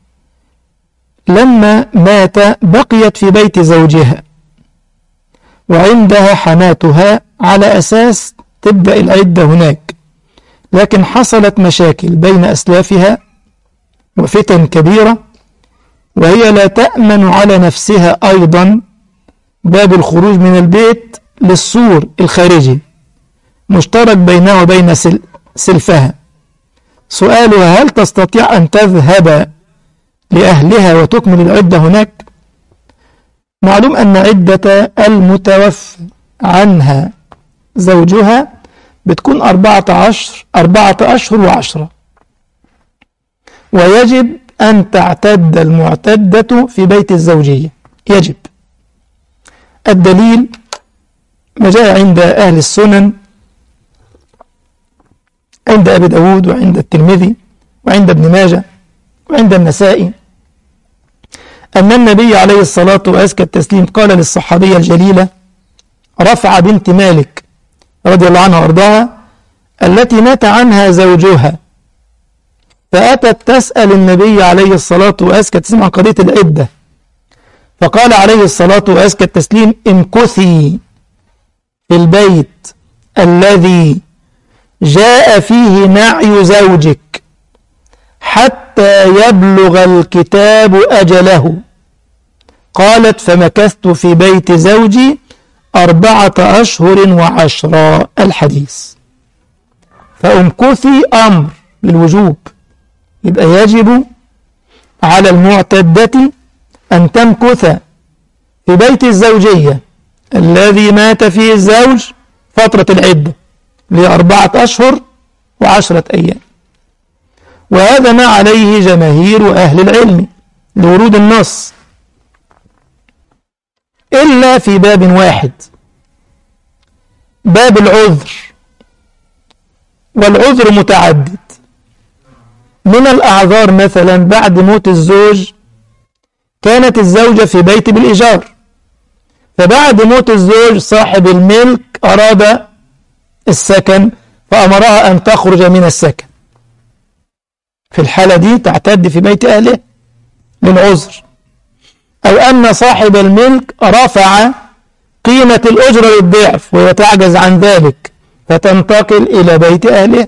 لما مات بقيت في بيت زوجها وعندها حماتها على أساس تبدأ العدة هناك لكن حصلت مشاكل بين أسلافها وفتن كبيرة وهي لا تأمن على نفسها أيضا باب الخروج من البيت للسور الخارجي مشترك بينها وبين سل سلفها سؤالها هل تستطيع أن تذهب لأهلها وتكمل العدة هناك معلوم أن عدة المتوفى عنها زوجها بتكون أربعة عشر أربعة أشهر وعشرة ويجب أن تعتد المعتدة في بيت الزوجية يجب الدليل ما جاء عند أهل السنن عند أبي داود وعند الترمذي وعند ابن ماجه وعند النسائي أن النبي عليه الصلاة وأزكى التسليم قال للصحابية الجليلة رفع بنت مالك رضي الله عنها وارضاها التي مات عنها زوجها فأتت تسأل النبي عليه الصلاة وأزكى التسليم عن قضية العدة فقال عليه الصلاة وأزكى التسليم امكثي في البيت الذي جاء فيه نعي زوجك حتى يبلغ الكتاب أجله قالت فمكثت في بيت زوجي أربعة أشهر وعشرة الحديث فأمكثي أمر للوجوب يبقى يجب على المعتدة أن تمكث في بيت الزوجية الذي مات فيه الزوج فترة العدة لأربعة أشهر وعشرة أيام وهذا ما عليه جماهير أهل العلم لورود النص إلا في باب واحد باب العذر والعذر متعدد من الأعذار مثلا بعد موت الزوج كانت الزوجة في بيت بالإيجار فبعد موت الزوج صاحب الملك أراد السكن فأمرها أن تخرج من السكن في الحالة دي تعتد في بيت أهله للعذر أو أن صاحب الملك رفع قيمة الأجرة للضعف وهي تعجز عن ذلك فتنتقل إلى بيت أهله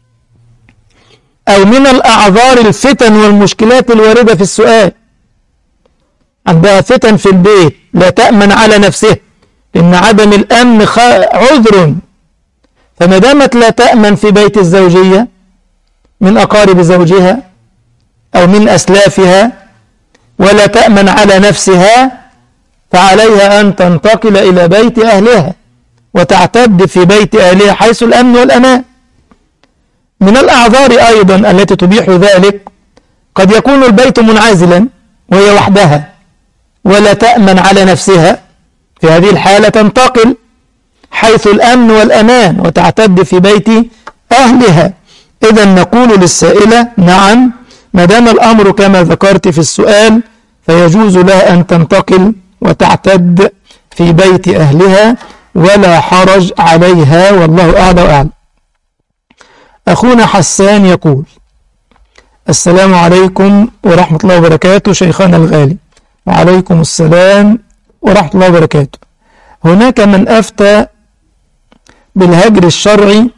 أو من الأعذار الفتن والمشكلات الواردة في السؤال عندها فتن في البيت لا تأمن على نفسها لأن عدم الأمن عذر فما دامت لا تأمن في بيت الزوجية من أقارب زوجها أو من أسلافها ولا تأمن على نفسها فعليها أن تنتقل إلى بيت أهلها وتعتد في بيت أهلها حيث الأمن والأمان من الأعذار أيضا التي تبيح ذلك قد يكون البيت منعزلا وهي وحدها ولا تأمن على نفسها في هذه الحالة تنتقل حيث الأمن والأمان وتعتد في بيت أهلها إذا نقول للسائلة نعم ما دام الأمر كما ذكرت في السؤال فيجوز لها أن تنتقل وتعتد في بيت أهلها ولا حرج عليها والله أعلى وأعلم أخونا حسان يقول السلام عليكم ورحمة الله وبركاته شيخنا الغالي وعليكم السلام ورحمة الله وبركاته هناك من أفتى بالهجر الشرعي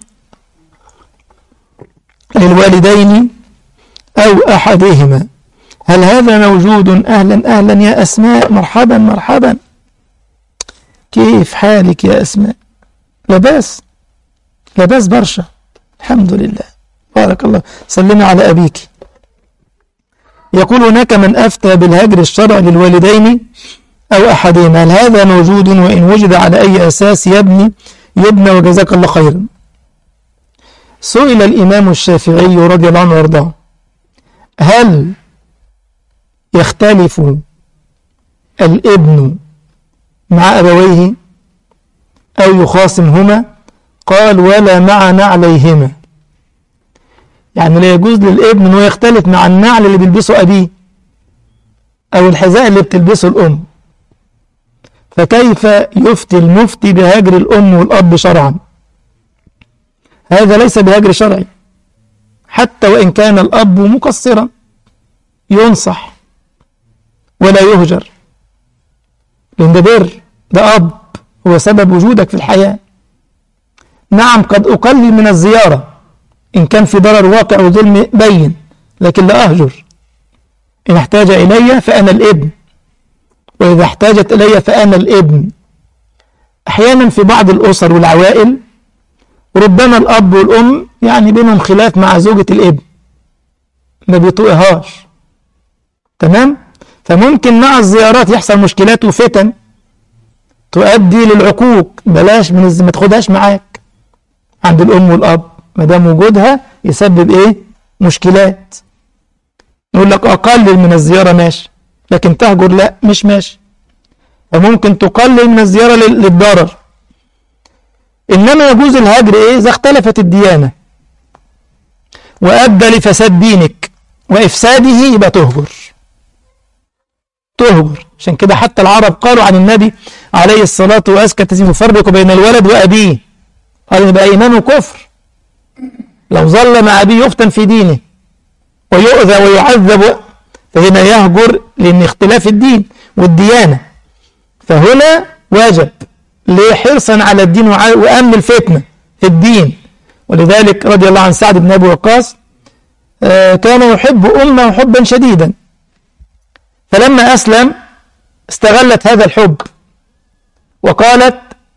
للوالدين أو أحدهما هل هذا موجود أهلا أهلا يا أسماء مرحبا مرحبا كيف حالك يا أسماء لباس لباس برشا الحمد لله بارك الله سلمي على أبيك يقول هناك من أفتى بالهجر الشرعي للوالدين أو أحدهما هل هذا موجود وإن وجد على أي أساس يبني يبنى وجزاك الله خيرا سئل الإمام الشافعي رضي الله عنه وارضاه هل يختلف الابن مع أبويه أو يخاصمهما قال ولا مع نعليهما يعني لا يجوز للابن أنه يختلف مع النعل اللي بيلبسه أبيه أو الحذاء اللي بتلبسه الأم فكيف يفتي المفتي بهجر الأم والأب شرعا هذا ليس بهجر شرعي حتى وإن كان الأب مقصرا ينصح ولا يهجر لأن ده بر ده أب هو سبب وجودك في الحياة نعم قد أقلل من الزيارة إن كان في ضرر واقع وظلم بين لكن لا أهجر إن احتاج إلي فأنا الابن وإذا احتاجت إلي فأنا الابن أحيانا في بعض الأسر والعوائل ربما الأب والأم يعني بينهم خلاف مع زوجة الابن ما بيطوقهاش تمام فممكن مع الزيارات يحصل مشكلات وفتن تؤدي للعقوق بلاش من الز... ما تاخدهاش معاك عند الأم والأب ما دام وجودها يسبب إيه مشكلات نقول لك أقلل من الزيارة ماشي لكن تهجر لا مش ماشي فممكن تقلل من الزيارة لل- للضرر إنما يجوز الهجر إيه إذا اختلفت الديانة وأدى لفساد دينك وإفساده يبقى تهجر تهجر عشان كده حتى العرب قالوا عن النبي عليه الصلاة وأزكى التسليم يفرق بين الولد وأبيه قال يبقى إيمانه كفر لو ظل مع أبيه يفتن في دينه ويؤذى ويعذب فهنا يهجر لأن اختلاف الدين والديانة فهنا واجب ليه حرصا على الدين وع- وأمن الفتنة في الدين ولذلك رضي الله عن سعد بن أبي وقاص آه، كان يحب أمه حبا شديدا فلما أسلم استغلت هذا الحب وقالت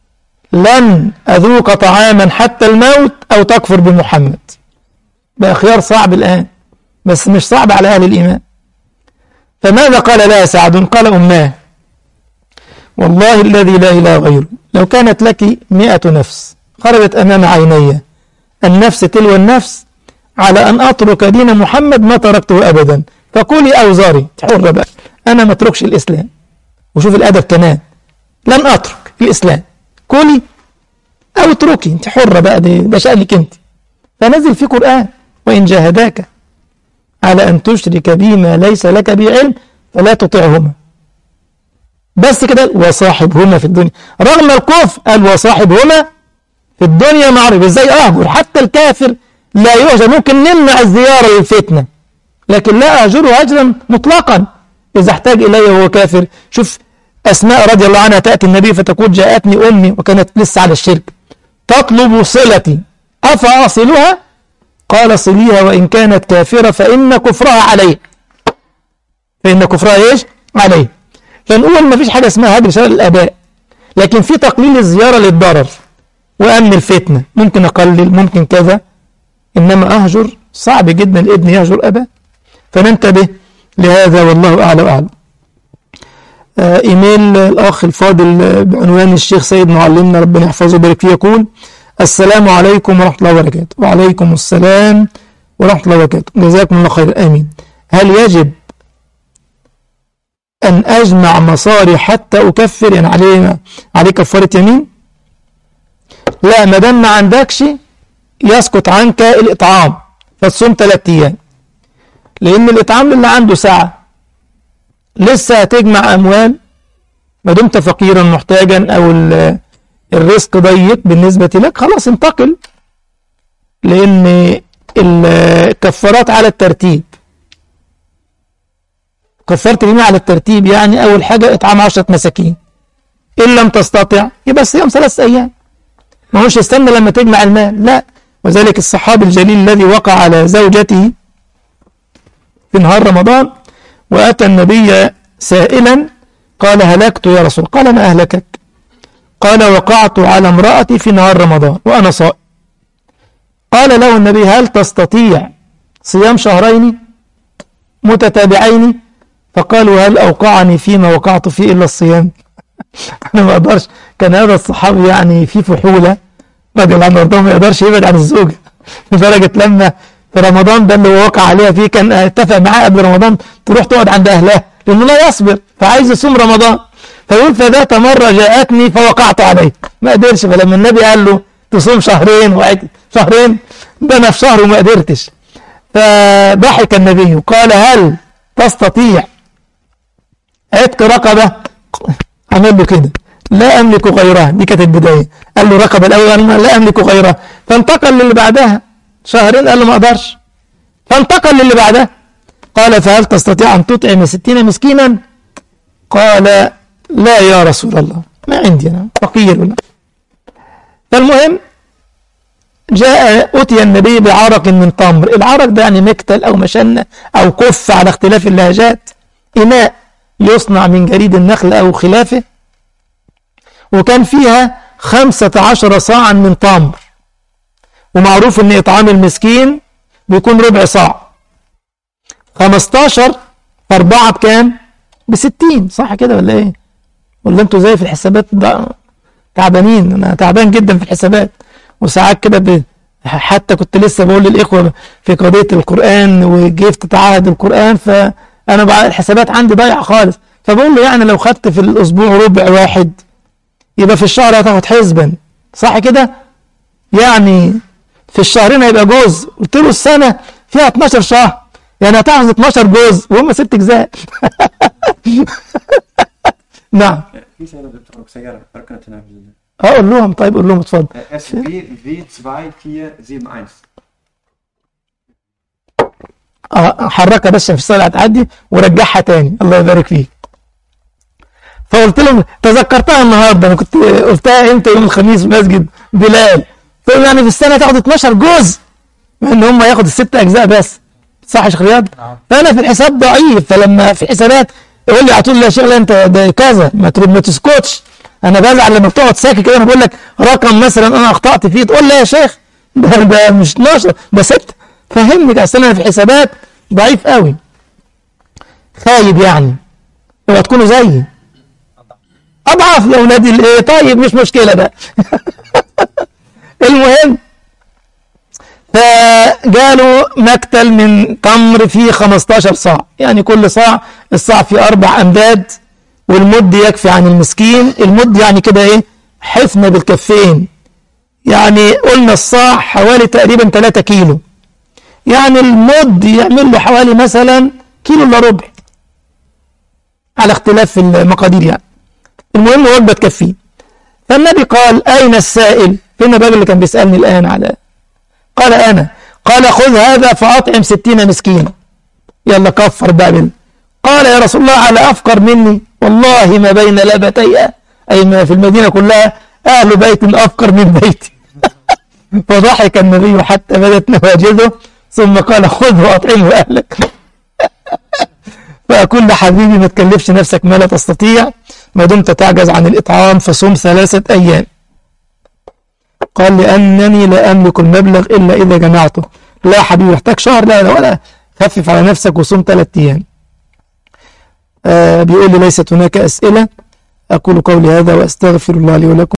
لن أذوق طعاما حتى الموت أو تكفر بمحمد بقى خيار صعب الآن بس مش صعب على أهل الإيمان فماذا قال لها سعد قال أماه والله الذي لا إله غيره لو كانت لك مئة نفس خرجت أمام عيني النفس تلو النفس على أن أترك دين محمد ما تركته أبدا فقولي أوزاري حرة بقى أنا ما أتركش الإسلام وشوف الأدب كمان لن أترك الإسلام كلي أو اتركي أنت حرة بقى ده ده شأنك أنت فنزل في قرآن وإن جاهداك على أن تشرك بي ما ليس لك به علم فلا تطعهما بس كده وصاحبهما في الدنيا رغم الكفر قال وصاحبهما في الدنيا معروف ازاي اهجر حتى الكافر لا يهجر ممكن نمنع الزيارة للفتنة لكن لا اهجره هجرا مطلقا اذا احتاج الي وهو كافر شوف اسماء رضي الله عنها تأتي النبي فتقول جاءتني امي وكانت لسه على الشرك تطلب صلتي افاصلها قال صليها وان كانت كافرة فان كفرها عليه فان كفرها ايش عليه فنقول ما فيش حاجة اسمها هجر شرع الآباء لكن في تقليل الزيارة للضرر وأمن الفتنة ممكن أقلل ممكن كذا إنما أهجر صعب جدا الابن يهجر أباه فننتبه لهذا والله أعلى وأعلم آه إيميل الأخ الفاضل بعنوان الشيخ سيد معلمنا ربنا يحفظه ويبارك فيه يقول السلام عليكم ورحمة الله وبركاته وعليكم السلام ورحمة الله وبركاته جزاكم الله خير آمين هل يجب أن أجمع مصاري حتى أكفر يعني عليه عليه كفارة يمين لا ما دام ما عندكش يسقط عنك الإطعام فتصوم ثلاث أيام لأن الإطعام اللي عنده ساعة لسه هتجمع أموال ما دمت فقيرا محتاجا أو ال- الرزق ضيق بالنسبة لك خلاص انتقل لأن الكفارات على الترتيب كفرت اليمين على الترتيب يعني أول حاجة إطعام عشرة مساكين إن لم تستطع يبقى صيام ثلاث أيام ما هوش يستنى لما تجمع المال لا وذلك الصحابي الجليل الذي وقع على زوجته في نهار رمضان وأتى النبي سائلا قال هلكت يا رسول قال ما أهلكك قال وقعت على امرأتي في نهار رمضان وأنا صائم قال له النبي هل تستطيع صيام شهرين متتابعين فقالوا هل أوقعني فيما وقعت فيه إلا الصيام أنا ما أقدرش كان هذا الصحابي يعني في فحولة رضي الله عنه وارضاه ما يقدرش يبعد عن الزوجة لدرجة لما في رمضان ده اللي هو وقع عليها فيه كان اتفق معاه قبل رمضان تروح تقعد عند أهلها لأنه لا يصبر فعايز يصوم رمضان فيقول فذات مرة جاءتني فوقعت عليه ما قدرش فلما النبي قال له تصوم شهرين وعد شهرين ده أنا في شهر وما قدرتش فضحك النبي قال هل تستطيع عتق رقبة عمل له كده لا أملك غيرها دي كانت البداية قال له رقبة الأول قال له لا أملك غيرها فانتقل للي بعدها شهرين قال له ما أقدرش فانتقل للي بعدها قال فهل تستطيع أن تطعم ستين مسكينا قال لا يا رسول الله ما عندي أنا فقير ولا فالمهم جاء أتي النبي بعرق من تمر العرق ده يعني مكتل أو مشنة أو كف على اختلاف اللهجات إناء يصنع من جريد النخل أو خلافه وكان فيها خمسة عشر صاعا من تمر ومعروف ان إطعام المسكين بيكون ربع صاع خمستاشر في أربعة بكام بستين صح كده ولا ايه ولا انتوا زي في الحسابات بقى تعبانين انا تعبان جدا في الحسابات وساعات كده ب... حتى كنت لسه بقول للإخوة في قضية القرآن وكيف تتعاهد القرآن فأنا بقى الحسابات عندي ضايعة خالص فبقول له يعني لو خدت في الأسبوع ربع واحد يبقى في الشهر هتاخد حسبا صح كده يعني في الشهرين هيبقى جوز قلت له السنة فيها 12 شهر يعني هتاخد 12 جوز وهم ست اجزاء نعم Wie zijn de ook سيارة ركنت هنا في اقول لهم طيب قول لهم اتفضل اس في في 2471 اه حركها بس في الصلاة هتعدي ورجعها تاني الله يبارك فيك فقلت لهم تذكرتها النهارده انا كنت قلتها امتى يوم الخميس في مسجد بلال قلت لهم يعني في السنه تاخد 12 جزء مع ان هم ياخد الست اجزاء بس صح يا شيخ رياض؟ فانا في الحساب ضعيف فلما في الحسابات يقول لي على طول يا شيخ لا انت ده كذا ما تر- ما تسكتش انا بزعل لما بتقعد ساكت كده انا بقول لك رقم مثلا انا اخطات فيه تقول لي يا شيخ ده, ده مش 12 ده 6 فهمني ده اصل انا في الحسابات ضعيف قوي خايب يعني اوعى تكونوا زيي اضعف يا اولادي الايه طيب مش مشكله بقى المهم فجالوا مكتل من تمر فيه 15 صاع يعني كل صاع الصاع فيه اربع امداد والمد يكفي عن المسكين المد يعني كده ايه حفنه بالكفين يعني قلنا الصاع حوالي تقريبا 3 كيلو يعني المد يعمل له حوالي مثلا كيلو الا ربع على اختلاف في المقادير يعني المهم وجبه تكفيه فالنبي قال اين السائل فين الراجل اللي كان بيسالني الان على قال انا قال خذ هذا فاطعم ستين مسكينا يلا كفر بقى بال قال يا رسول الله على افقر مني والله ما بين لبتي اي ما في المدينه كلها اهل بيت افقر من بيتي فضحك النبي حتى بدت نواجذه ثم قال خذ واطعمه اهلك فأقول لحبيبي ما تكلفش نفسك ما لا تستطيع ما دمت تعجز عن الإطعام فصوم ثلاثة أيام قال لأنني لا أملك المبلغ إلا إذا جمعته لا حبيبي يحتاج شهر لا لا ولا خفف على نفسك وصوم ثلاثة أيام آه بيقول لي ليست هناك أسئلة أقول قولي هذا وأستغفر الله لي ولكم